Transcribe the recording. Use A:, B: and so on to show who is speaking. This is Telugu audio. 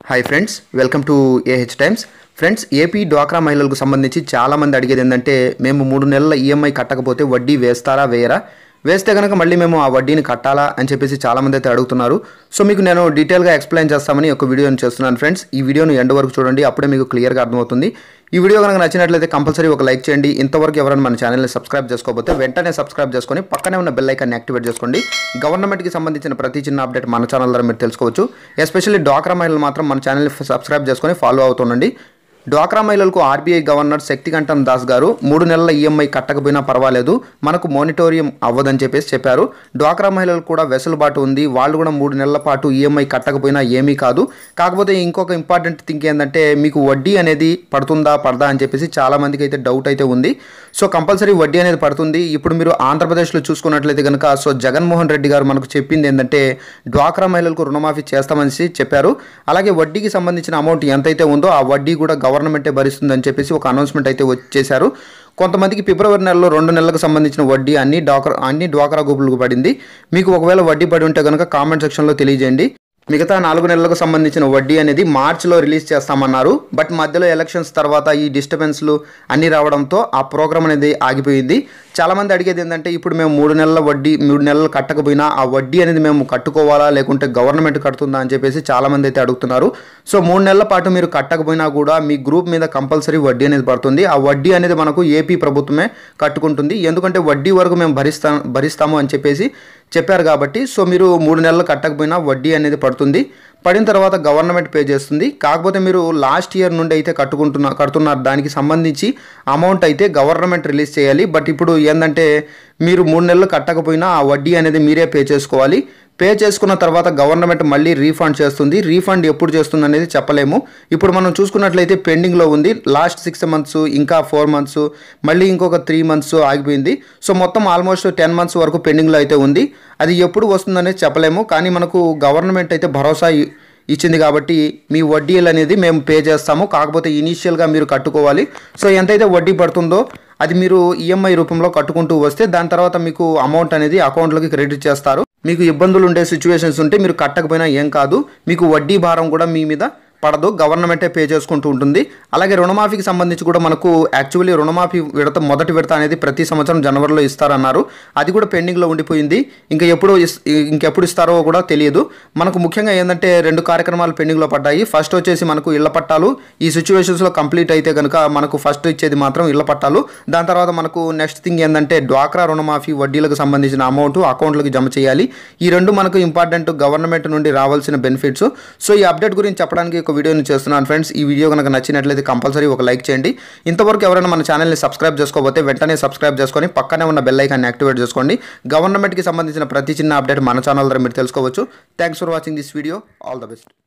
A: hi friends welcome to AH times friends AP డ్వాక్రా మహిళలకు సంబంధించి చాలామంది అడిగేది ఏంటంటే మేము మూడు నెలల ఈఎంఐ కట్టకపోతే వడ్డీ వేస్తారా వేయరా వేస్తే కనుక మళ్ళీ మేము ఆ వడ్డీని కట్టాలా అని చెప్పేసి చాలామంది అయితే అడుగుతున్నారు సో మీకు నేను డీటెయిల్గా ఎక్స్ప్లెయిన్ చేస్తామని ఒక వీడియోని చేస్తున్నాను ఫ్రెండ్స్ ఈ వీడియోను ఎండ్ వరకు చూడండి అప్పుడే మీకు క్లియర్గా అర్థమవుతుంది ఈ వీడియో కనుక నచ్చినట్లయితే కంపల్సరీ ఒక లైక్ చేయండి ఇంతవరకు ఎవరైనా మన ఛానల్ని సబ్స్క్రైబ్ చేసుకోకపోతే వెంటనే సబ్స్క్రైబ్ చేసుకొని పక్కనే ఉన్న బెల్ ఐకాన్ని యాక్టివేట్ చేసుకోండి గవర్నమెంట్కి సంబంధించిన ప్రతి చిన్న అప్డేట్ మన ఛానల్ ద్వారా మీరు తెలుసుకోవచ్చు ఎస్పెషల్లీ డ్వాక్రా మహిళలు మాత్రం మన ఛానల్ని సబ్స్క్రైబ్ చేసుకొని ఫాలో అవుతుండండి డ్వాక్రా మహిళలకు ఆర్బీఐ గవర్నర్ శక్తికంఠన్ దాస్ గారు మూడు నెలల ఈఎంఐ కట్టకపోయినా పర్వాలేదు మనకు మోనిటోరియం అవ్వదని చెప్పేసి చెప్పారు డ్వాక్రా మహిళలకు కూడా వెసులుబాటు ఉంది వాళ్ళు కూడా మూడు నెలల పాటు ఈఎంఐ కట్టకపోయినా ఏమీ కాదు కాకపోతే ఇంకొక ఇంపార్టెంట్ థింక్ ఏంటంటే మీకు వడ్డీ అనేది పడుతుందా పడదా అని చెప్పేసి చాలా మందికి అయితే డౌట్ అయితే ఉంది సో కంపల్సరీ వడ్డీ అనేది పడుతుంది ఇప్పుడు మీరు ఆంధ్రప్రదేశ్లో చూసుకున్నట్లయితే కనుక సో జగన్మోహన్ రెడ్డి గారు మనకు చెప్పింది ఏంటంటే డ్వాక్రా మహిళలకు రుణమాఫీ చేస్తామని చెప్పారు అలాగే వడ్డీకి సంబంధించిన అమౌంట్ ఎంతైతే ఉందో ఆ వడ్డీ కూడా గవర్నమెంటే భరిస్తుందని చెప్పేసి ఒక అనౌన్స్మెంట్ అయితే వచ్చేశారు కొంతమందికి ఫిబ్రవరి నెలలో రెండు నెలలకు సంబంధించిన వడ్డీ అన్ని డాక్రా అన్ని డ్వాక్రా గ్రూపులకు పడింది మీకు ఒకవేళ వడ్డీ పడి ఉంటే కనుక కామెంట్ సెక్షన్లో తెలియజేయండి మిగతా నాలుగు నెలలకు సంబంధించిన వడ్డీ అనేది మార్చిలో రిలీజ్ చేస్తామన్నారు బట్ మధ్యలో ఎలక్షన్స్ తర్వాత ఈ డిస్టర్బెన్స్లు అన్నీ రావడంతో ఆ ప్రోగ్రామ్ అనేది ఆగిపోయింది చాలామంది అడిగేది ఏంటంటే ఇప్పుడు మేము మూడు నెలల వడ్డీ మూడు నెలలు కట్టకపోయినా ఆ వడ్డీ అనేది మేము కట్టుకోవాలా లేకుంటే గవర్నమెంట్ కడుతుందా అని చెప్పేసి చాలామంది అయితే అడుగుతున్నారు సో మూడు నెలల పాటు మీరు కట్టకపోయినా కూడా మీ గ్రూప్ మీద కంపల్సరీ వడ్డీ అనేది పడుతుంది ఆ వడ్డీ అనేది మనకు ఏపీ ప్రభుత్వమే కట్టుకుంటుంది ఎందుకంటే వడ్డీ వరకు మేము భరిస్తా భరిస్తాము అని చెప్పేసి చెప్పారు కాబట్టి సో మీరు మూడు నెలలు కట్టకపోయినా వడ్డీ అనేది పడుతుంది పడిన తర్వాత గవర్నమెంట్ పే చేస్తుంది కాకపోతే మీరు లాస్ట్ ఇయర్ నుండి అయితే కట్టుకుంటున్న కడుతున్నారు దానికి సంబంధించి అమౌంట్ అయితే గవర్నమెంట్ రిలీజ్ చేయాలి బట్ ఇప్పుడు ఏంటంటే మీరు మూడు నెలలు కట్టకపోయినా ఆ వడ్డీ అనేది మీరే పే చేసుకోవాలి పే చేసుకున్న తర్వాత గవర్నమెంట్ మళ్ళీ రీఫండ్ చేస్తుంది రీఫండ్ ఎప్పుడు చేస్తుంది అనేది చెప్పలేము ఇప్పుడు మనం చూసుకున్నట్లయితే పెండింగ్లో ఉంది లాస్ట్ సిక్స్ మంత్స్ ఇంకా ఫోర్ మంత్స్ మళ్ళీ ఇంకొక త్రీ మంత్స్ ఆగిపోయింది సో మొత్తం ఆల్మోస్ట్ టెన్ మంత్స్ వరకు పెండింగ్లో అయితే ఉంది అది ఎప్పుడు వస్తుందనేది చెప్పలేము కానీ మనకు గవర్నమెంట్ అయితే భరోసా ఇ- ఇచ్చింది కాబట్టి మీ వడ్డీలు అనేది మేము పే చేస్తాము కాకపోతే ఇనీషియల్గా మీరు కట్టుకోవాలి సో ఎంతైతే వడ్డీ పడుతుందో అది మీరు ఈఎంఐ రూపంలో కట్టుకుంటూ వస్తే దాని తర్వాత మీకు అమౌంట్ అనేది అకౌంట్లోకి క్రెడిట్ చేస్తారు మీకు ఇబ్బందులు ఉండే సిచ్యువేషన్స్ ఉంటే మీరు కట్టకపోయినా ఏం కాదు మీకు వడ్డీ భారం కూడా మీ మీద పడదు గవర్నమెంటే పే చేసుకుంటూ ఉంటుంది అలాగే రుణమాఫీకి సంబంధించి కూడా మనకు యాక్చువల్లీ రుణమాఫీ విడత మొదటి విడత అనేది ప్రతి సంవత్సరం జనవరిలో ఇస్తారన్నారు అది కూడా పెండింగ్లో ఉండిపోయింది ఇంకా ఎప్పుడు ఇస్- ఇంకెప్పుడు ఇస్తారో కూడా తెలియదు మనకు ముఖ్యంగా ఏంటంటే రెండు కార్యక్రమాలు పెండింగ్లో పడ్డాయి ఫస్ట్ వచ్చేసి మనకు ఇళ్ల పట్టాలు ఈ సిచ్యువేషన్స్లో కంప్లీట్ అయితే కనుక మనకు ఫస్ట్ ఇచ్చేది మాత్రం ఇళ్ల పట్టాలు దాని తర్వాత మనకు నెక్స్ట్ థింగ్ ఏంటంటే డ్వాక్రా రుణమాఫీ వడ్డీలకు సంబంధించిన అమౌంట్ అకౌంట్లకు జమ చేయాలి ఈ రెండు మనకు ఇంపార్టెంట్ గవర్నమెంట్ నుండి రావాల్సిన బెనిఫిట్స్ సో ఈ అప్డేట్ గురించి చెప్పడానికి ఒక వీడియోని చేస్తున్నాను ఫ్రెండ్స్ ఈ వీడియో కనుక నచ్చినట్లయితే కంపల్సరీ ఒక లైక్ చేయండి ఇంతవరకు ఎవరైనా మన ఛానల్ని సబ్స్క్రైబ్ చేసుకోకపోతే వెంటనే సబ్స్క్రైబ్ చేసుకొని పక్కనే ఉన్న బెల్ ఐకాన్ని యాక్టివేట్ చేసుకోండి గవర్నమెంట్కి సంబంధించిన ప్రతి చిన్న అప్డేట్ మన ఛానల్ ద్వారా మీరు తెలుసుకోవచ్చు thanks for watching this video all the best